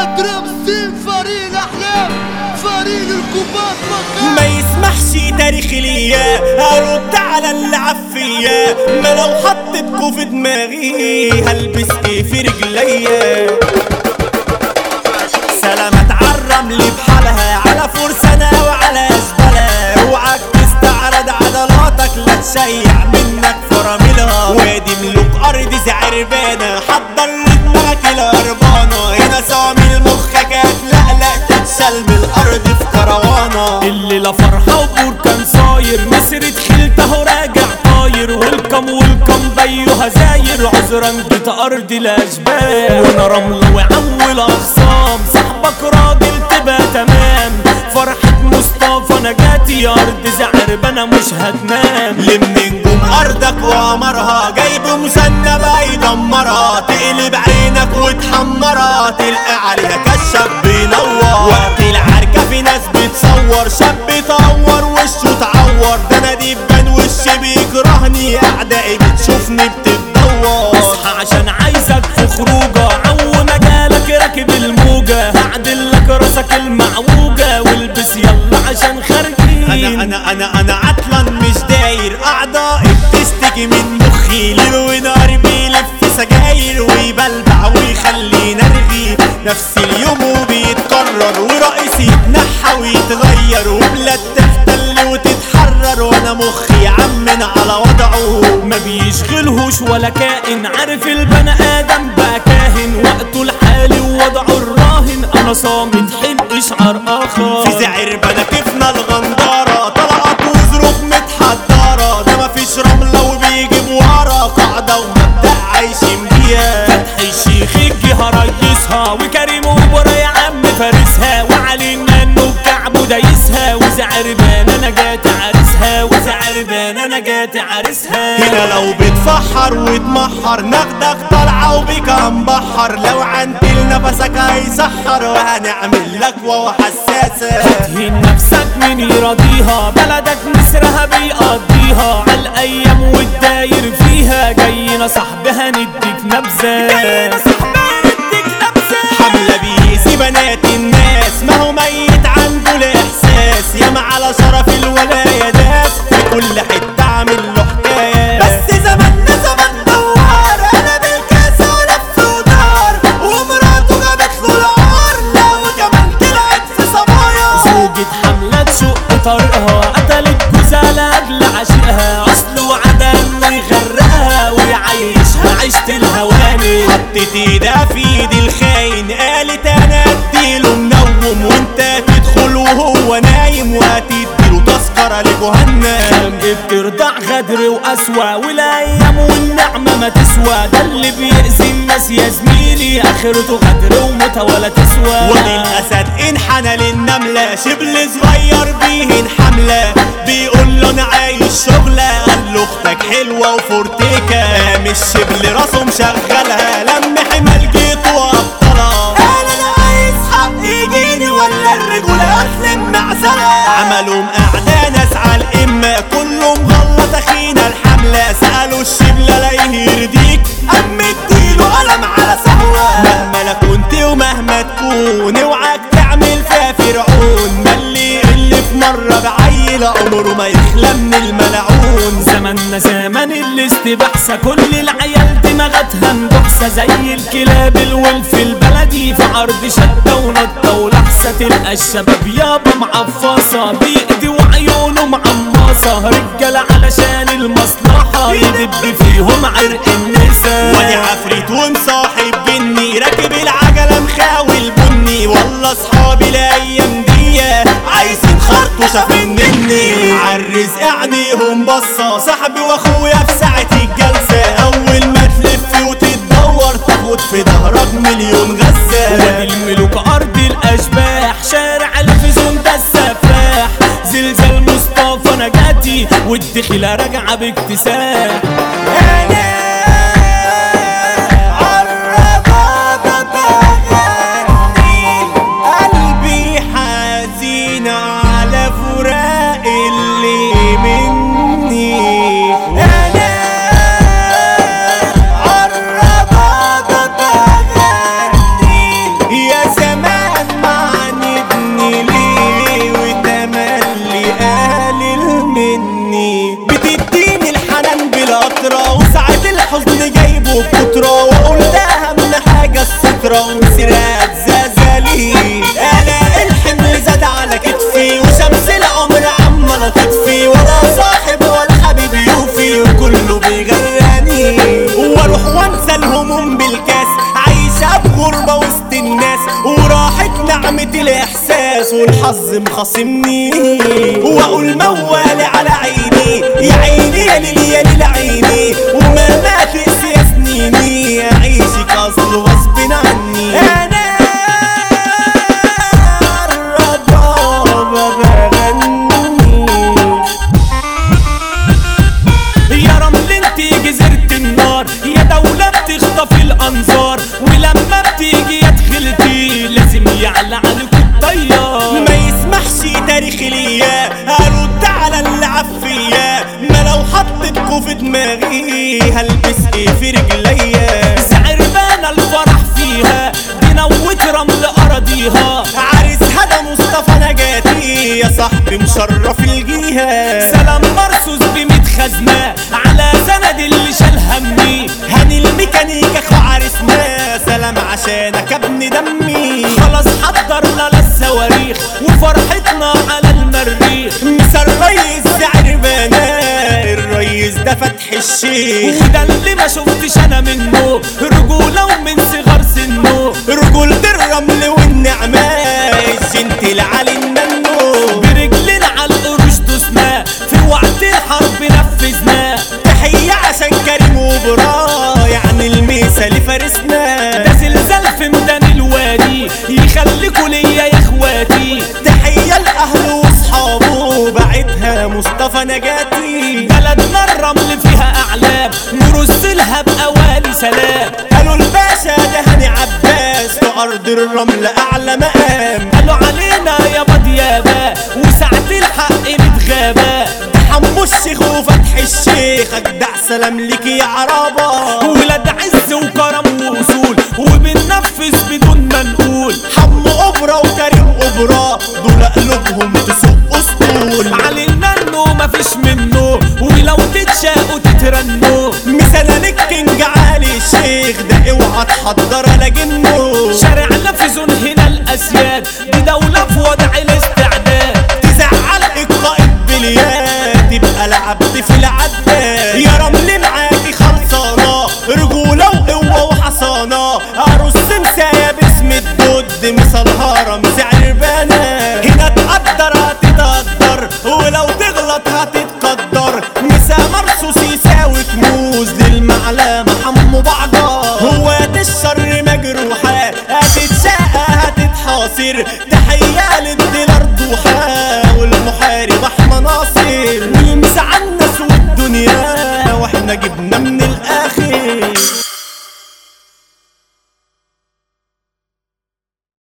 بدر مسين فريق الاحلام فريق الكوبات مكان ما يسمحش تاريخ ليا هرد على اللي عفيا ما لو حطيتكوا في دماغي هلبس ايه في رجليا سلامات عالرمل بحالها على فرسانة وعلى زبالة اوعك تستعرض عضلاتك لا تشيع منك فراملها وادي ملوك ارض زعربانة حضر لدماغك الهربانة هنا صامي مخك هتلقلق تتشال من الارض في كروانة اللي لا فرحة وبور كان صاير مسيرة خيلته راجع طاير والكم والكم بيه هزاير عذرا بيت ارض الاشبال وانا رمل وعول اخصام صاحبك راجل تبقى تمام فرحة مصطفى نجاتي ارض زعرب انا مش هتنام لم نجوم ارضك وقمرها جايب مسنب يدمرها تقلب عينك وتحمرها تلقى عليها كشاب بينور وقت العركة في ناس بتصور شاب يطور وشه اتعور ده انا دبان وشي بيكرهني اعدائي بتشوفني بتتدور اصحى عشان عايزك في خروجه عو مجالك راكب الموجة هعدل لك راسك المعوجة والبس يلا عشان خارجين انا انا انا انا عطلان مش داير اعضائي بتشتكي من مخي ليل ونهار بيلف سجاير ويبلبع ويخلينا نرغي نفس اليوم وبيتكرر ورئيسي يتنحى ويتغير وبلاد تحتل وتتحرر وانا مخي عمن على وضعه ما بيشغلهوش ولا كائن عارف البني ادم بقى كاهن وقته الحالي ووضعه الراهن انا صامت حب اشعار اخر في زعر بنكفنا الغندارة طلقات وظروف متحضرة ده مفيش رملة وبيجيب ورا قاعدة ومبدأ عايشين بيها فتحي الشيخ الجهة ريسها وكريم وبرا يا عم فارسها وعلي انه بكعبه دايسها وزعربان انا جات عرسها وزعربان انا جات عرسها هنا لو بتفحر وتمحر ناخدك طالعة وبيك هنبحر لو عنتل نفسك هيسحر وهنعمل لك واو حساسة تهين نفسك من يراضيها بلدك مصرها بيقضيها عالايام والداير فيها جاينا صاحبها نديك نبذة جاينا صاحبها نديك نبذة حملة بيزي بنات الناس ما هو ميت عنده الاحساس ياما على شرف الولاية داس في كل حتة عامل له حكاية بس زماننا زمان دوار انا بالكاس ولف ودار ومراته جابت له العار لا وكمان طلعت في صبايا زوجة حملة تشق طريقها قتلت جوزها لأجل عشقها أصل وعدها إنه يغرقها ويعيشها عيشة الهواني حطت ايدها في ايد الخاين قالت انا اديله منوم وانت تدخل وهو نايم وهتديله تذكرة لجهنم خلق بترضع غدر وقسوة والأيام والنعمة ما تسوى ده اللي بيأذي الناس يا زميلي آخرته غدر وموتة ولا تسوى ودي الاسد انحنى للنملة شبل صغير بيهن حملة بيقول له انا عايش شغلة قال له اختك حلوة وفورتيكا قام الشبل راسه مشغلها لم حمل جيته وابطلها قال انا عايز حق يجيني ولا الرجولة اسلم معزلة عملوا قعدة ناس على الامة كله مغلط اخينا الحملة سألوا الشبلة لا يرضيك قام اديله قلم على سهوة مهما لا كنت ومهما تكون اوعك تعمل فيها فرعون ما اللي اللي في مرة بعيل عمره ما يخلى من الملعون زماننا زمن الاستباحسة كل العيال دماغتها مبحسة زي الكلاب الولف البلدي في عرض شدة ونطة ولحسة تلقى الشباب يابا معفصة بيقضي وعيونه معمصة رجالة علشان المصلحة يدب فيهم عرق النسا وادي عفريت ومصاحب جني راكب العجلة مخاول بني والله اصحابي الايام دي عايزين خرطوشة في النني عالرزق عينيهم بصة صاحبي واخويا في ساعة الجلسة اول ما تلف وتتدور تاخد في ظهرك مليون غزة وادي الملوك ارض الاشباح شارع الفيزون ده السفاح زلزال مصطفى نجاتي والدخيلة راجعة باكتساح انا عالربابة بغني قلبي حزين على فراق اللي مني انا عالربابة بغني يا زمان بكرة ومسيرات زازالي انا الحمل زاد على كتفي وشمس العمر عمالة تطفي ولا صاحب ولا حبيب يوفي وكله بيغراني واروح وانسى الهموم بالكاس عايشة بغربة وسط الناس وراحت نعمة الإحساس والحظ مخاصمني وأقول موالي على عيني يا عيني يا ليلي يا ليل عيني وما ما تقسي يا سنيني أعيشك أصل غصب عني أنا الربابة بغني يا رمل انت جزيرة النار يا دولة بتخطف الانظار ولما بتيجي يا دخلتي لازم يعلى عليكم الطيار ما يسمحش تاريخي ليا ارد على اللي عفيا ما لو حطيتكوا في دماغي هلبس ايه في رجليا سعربانة الفرح فيها دي نوت رمل اراضيها عريسها ده مصطفى نجاتي يا صاحبي مشرف الجيهة سلام مرصوص بميت خزنة على سند اللي شال همي هاني الميكانيكا اخو عريسنا سلام عشانك يا ابن دمي خلاص حضرنا للصواريخ وفرحتنا على المريخ مثل الريس سعربانة الريس ده فتح الشيخ وده اللي ما شفتش انا منه رجولة ومن صغر سنه رجولة الرمل والنعمة الجنتل علي الننو برجلنا على القروش دوسنا في وقت الحرب نفذنا تحية عشان كريم وبرا يعني المثل فارسنا ده زلزال في ميدان الوادي يخليكوا ليا يا اخواتي تحية لأهله وصحابه بعدها مصطفى نجاتي بلدنا الرمل فيها اعلام نرص لها بأوالي سلام قالوا الباشا ده هاني عباس في أرض الرمل أعلى مقام قالوا علينا يا بديابة وساعة الحق متغابة حمو الشيخ وفتح الشيخ أجدع سلام ليك يا عرابة ولاد عز وكرم ووصول وبننفذ بدون ما نقول حمو أبرة وكريم أبرة دول قلوبهم تسوق أسطول علينا انه مفيش منه ولو تتشاقوا تترنوا مثلا الكينج علي الشيخ ده اوعى تحضر انا جنه شارعنا في زون هنا الاسياد دي دولة في وضع الاستعداد تزعل القائد بليات تبقى لعبت في العداد يا رمل معاكي خلصانة رجولة وقوة وحصانة أرص مسايا باسم الدود مثل هرم عربانة هنا تقدر هتتقدر ولو تغلط هتتقدر مسا مرصوص يساوي كنوز للمعلمة حمو بعضها هو الشر مجروحة هتتشقى هتتحاصر